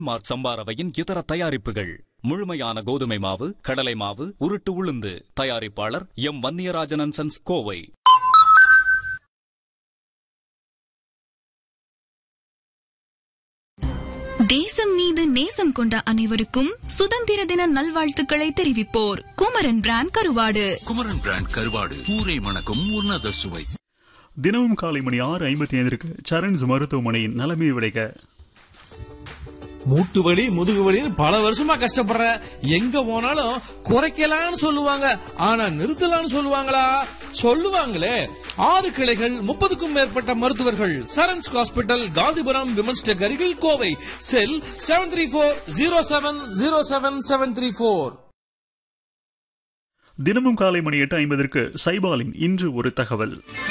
mark சம்பா ரவையின் இதர தயாரிப்புகள் முழுமையான கோதுமை மாவு கடலை மாவு உருட்டு உளுந்து தயாரிப்பாளர் எம் வன்னியராஜன் சன்ஸ் கோவை தேசம் மீது நேசம் கொண்ட அனைவருக்கும் சுதந்திர தின நல்வாழ்த்துக்களை தெரிவிப்போர் குமரன் பிராண்ட் கருவாடு குமரன் பிராண்ட் கருவாடு ஊரை மணக்கும் உன்னத சுவை தினமும் காலை மணி ஆறு ஐம்பத்தி ஐந்திற்கு சரண்ஸ் மருத்துவமனையின் நலமை விடைக மூட்டு வலி முதுகு வலின்னு பல வருஷமா கஷ்டப்படுற எங்க போனாலும் குறைக்கலாம்னு சொல்லுவாங்க ஆனா நிறுத்தலாம்னு சொல்லுவாங்களா சொல்லுவாங்களே ஆறு கிளைகள் முப்பதுக்கும் மேற்பட்ட மருத்துவர்கள் Sarans hospital Gandhipuram women's tech அருகில் Kovai cell seven three four zero seven zero seven seven three four தினமும் காலை மணி எட்டு ஐம்பதற்கு சைபாலின் இன்று ஒரு தகவல்